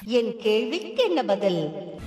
என் கேள்விக்கு என்ன பதில்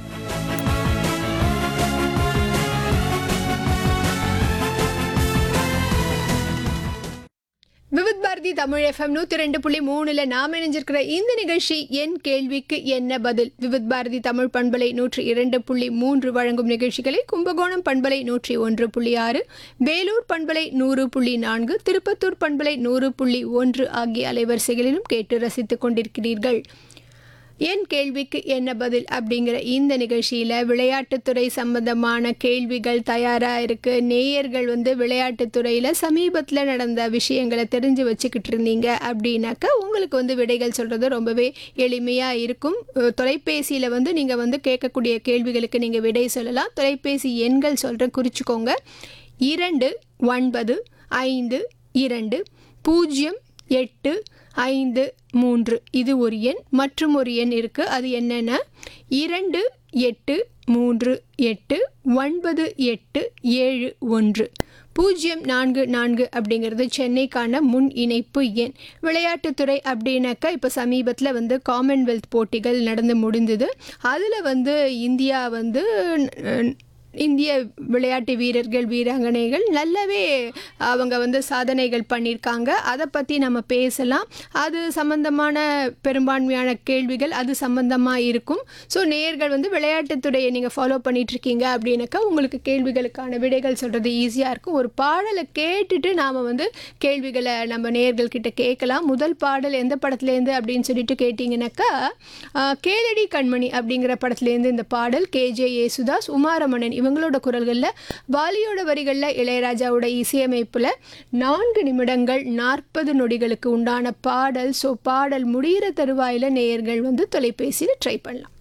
விவித் பாரதி தமிழ் எஃப்எம் நூற்றி ரெண்டு புள்ளி மூணுல நாம் இணைஞ்சிருக்கிற இந்த நிகழ்ச்சி என் கேள்விக்கு என்ன பதில் விவித் பாரதி தமிழ் பண்பலை நூற்றி இரண்டு புள்ளி மூன்று வழங்கும் நிகழ்ச்சிகளை கும்பகோணம் பண்பலை நூற்றி ஒன்று புள்ளி ஆறு வேலூர் பண்பலை நூறு புள்ளி நான்கு திருப்பத்தூர் பண்பலை நூறு புள்ளி ஒன்று ஆகிய அலைவரிசைகளிலும் கேட்டு ரசித்துக் கொண்டிருக்கிறீர்கள் என் கேள்விக்கு என்ன பதில் அப்படிங்கிற இந்த நிகழ்ச்சியில் விளையாட்டுத்துறை சம்பந்தமான கேள்விகள் தயாராக இருக்குது நேயர்கள் வந்து விளையாட்டுத்துறையில் சமீபத்தில் நடந்த விஷயங்களை தெரிஞ்சு வச்சுக்கிட்டு இருந்தீங்க அப்படின்னாக்கா உங்களுக்கு வந்து விடைகள் சொல்கிறது ரொம்பவே எளிமையாக இருக்கும் தொலைபேசியில் வந்து நீங்கள் வந்து கேட்கக்கூடிய கேள்விகளுக்கு நீங்கள் விடை சொல்லலாம் தொலைபேசி எண்கள் சொல்கிற குறிச்சிக்கோங்க இரண்டு ஒன்பது ஐந்து இரண்டு பூஜ்ஜியம் எட்டு ஐந்து மூன்று இது ஒரு எண் மற்றும் ஒரு எண் இருக்குது அது என்னென்ன இரண்டு எட்டு மூன்று எட்டு ஒன்பது எட்டு ஏழு ஒன்று பூஜ்ஜியம் நான்கு நான்கு அப்படிங்கிறது சென்னைக்கான முன் இணைப்பு எண் விளையாட்டுத்துறை அப்படின்னாக்கா இப்போ சமீபத்தில் வந்து காமன்வெல்த் போட்டிகள் நடந்து முடிந்தது அதில் வந்து இந்தியா வந்து அஹ், இந்திய விளையாட்டு வீரர்கள் வீராங்கனைகள் நல்லாவே அவங்க வந்து சாதனைகள் பண்ணியிருக்காங்க அதை பற்றி நம்ம பேசலாம் அது சம்பந்தமான பெரும்பான்மையான கேள்விகள் அது சம்பந்தமாக இருக்கும் ஸோ நேயர்கள் வந்து விளையாட்டுத்துறையை நீங்கள் ஃபாலோ பண்ணிகிட்ருக்கீங்க அப்படின்னாக்கா உங்களுக்கு கேள்விகளுக்கான விடைகள் சொல்கிறது ஈஸியாக இருக்கும் ஒரு பாடலை கேட்டுட்டு நாம் வந்து கேள்விகளை நம்ம நேயர்கள்கிட்ட கேட்கலாம் முதல் பாடல் எந்த படத்துலேருந்து அப்படின்னு சொல்லிட்டு கேட்டிங்கனாக்கா ஆஹ், கேளடி கண்மணி அப்படிங்கிற படத்துலேருந்து இந்த பாடல் கேஜே யேசுதாஸ் உமாரமணன் இவங்களோட குரல்களில் வாலியோட வரிகளில் இளையராஜாவோட இசையமைப்பில் நான்கு நிமிடங்கள் நாற்பது நொடிகளுக்கு உண்டான பாடல் ஸோ பாடல் முடிகிற தருவாயில் நேயர்கள் வந்து தொலைபேசியில் ட்ரை பண்ணலாம்